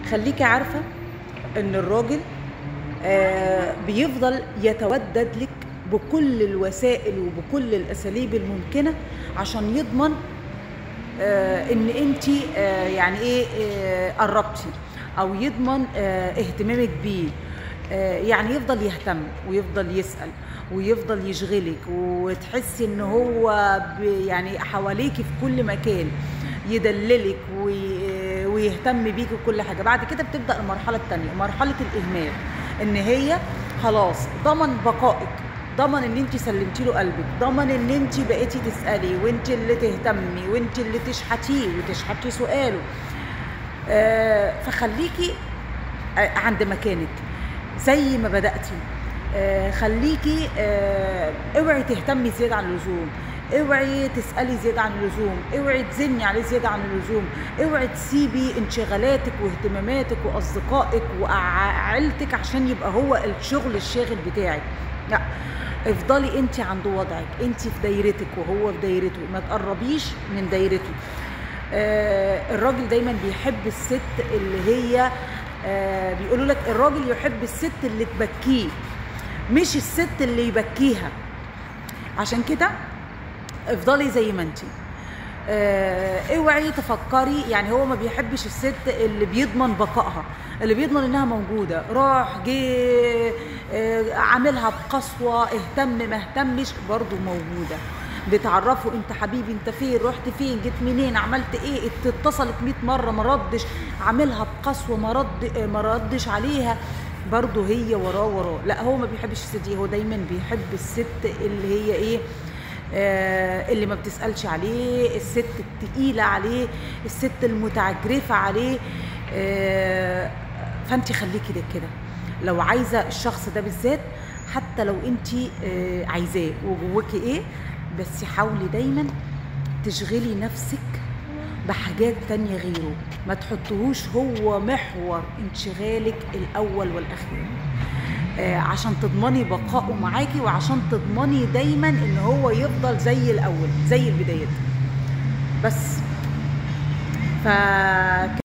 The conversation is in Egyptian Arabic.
خليكي عارفه ان الراجل آه، بيفضل يتودد لك بكل الوسائل وبكل الاساليب الممكنه عشان يضمن آه، ان انت يعني ايه آه، قربتي او يضمن آه، اهتمامك بيه آه، يعني يفضل يهتم ويفضل يسال ويفضل يشغلك وتحسي ان هو ب- يعني حواليكي في كل مكان يدللك وي- ويهتم بيكي وكل حاجه بعد كده بتبدا المرحله الثانيه مرحله الاهمال ان هي خلاص ضمن بقائك ضمن ان انت سلمتي له قلبك ضمن ان انت بقيتي تسالي وانت اللي تهتمي وانت اللي تشحتيه وتشحتي سؤاله آه، فخليكي آه، عند مكانك زي ما بدأتي آه، خليكي آه، اوعي تهتمي زيادة عن اللزوم اوعي تسألي زيادة عن اللزوم اوعي تزني عليه زيادة عن اللزوم اوعي تسيبي انشغالاتك واهتماماتك واصدقائك وعيلتك عشان يبقى هو الشغل الشاغل بتاعك لا افضلي انت عند وضعك انت في دايرتك وهو في دايرته ما تقربيش من دايرته آه، الراجل دايما بيحب الست اللي هي آه، بيقولوا لك الراجل يحب الست اللي تبكيه مش الست اللي يبكيها عشان كده افضلي زي ما انت آه، اوعي تفكري يعني هو ما بيحبش الست اللي بيضمن بقائها اللي بيضمن انها موجوده راح جه آه، عاملها بقسوه اهتم ما اهتمش برضه موجوده بتعرفوا انت حبيبي انت فين رحت فين جيت منين عملت ايه اتصلت 100 مره ما ردش عاملها بقسوه ما رد ما ردش عليها برضه هي وراه وراه لا هو ما بيحبش الست دي هو دايما بيحب الست اللي هي ايه آه اللي ما بتسالش عليه الست التقيله عليه الست المتعجرفه عليه آه فانت خليكي ده كده لو عايزه الشخص ده بالذات حتى لو انت آه عايزاه وجواكي ايه بس حاولي دايما تشغلي نفسك بحاجات تانية غيره ما تحطهوش هو محور انشغالك الأول والأخير آه عشان تضمني بقائه معاكي وعشان تضمني دايما ان هو يفضل زي الأول زي البدايات بس ف